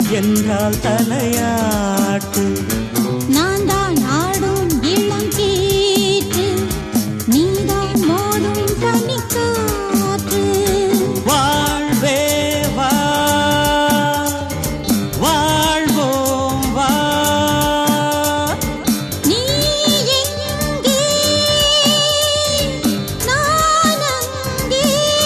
என்றால் தலையாட்டு நான் தான் ஆடும் இளம் கீற்று நீதான் மோதும் பனிக்காற்று வாழ்வே வா வாழ்வோம் வா நீ எங்கே நான் அங்கே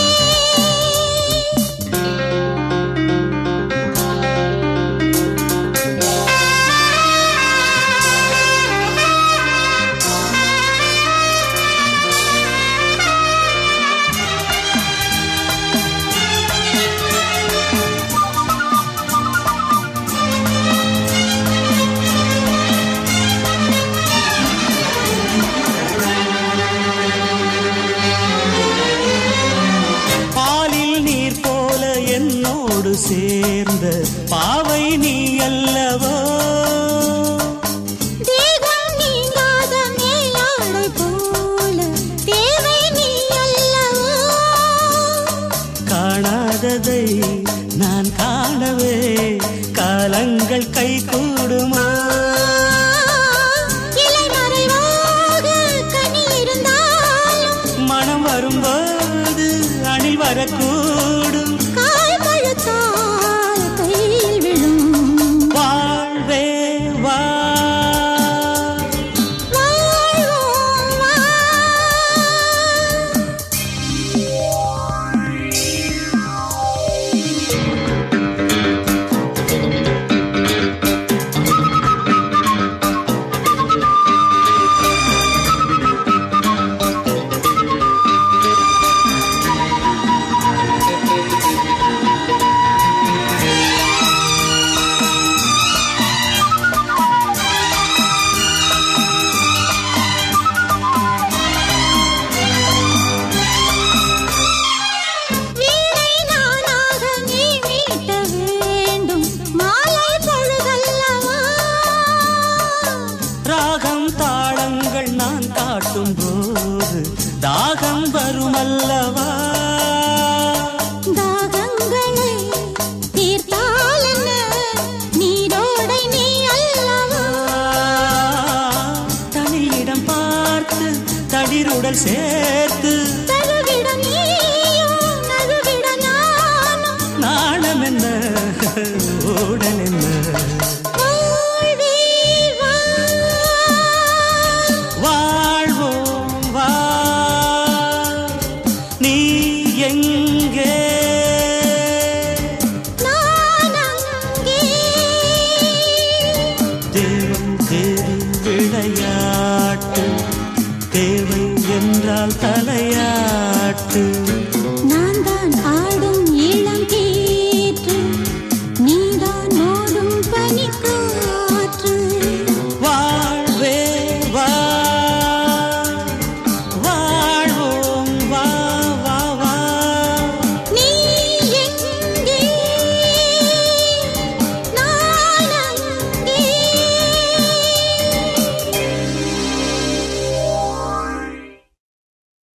பாலில் நீர் போல என்னோடு சேர்ந்த பாவை நீ அல்லவோ தேகம் நீங்காத மேலாடை போல தேவை நீ அல்லவோ காணாததை நான் காணவே காலங்கள் கை கூடுமா இலை மறைவாக கனி இருந்தாலும் மனம் வரும்போது அணில் வரக்கூடும் கால் பழுத்தால் கையில் விழும் வாழ்வே வா வாழ்வோம் வா. வீணை நானாக நீ மீட்ட வேண்டும் மாலை பொழுதல்லவா ராகம் தாளங்கள் நான் காட்டும் போது தாகம் வருமல்லவா தாகங்களை தீர்த்தால் என்ன நீரோடை நீ அல்லவா தனியிடம் பார்த்து தடிருடல் சேர்த்து தழுவிட நீயும் நழுவிட நானும் நாணம் என்ன ஓடல் என்ன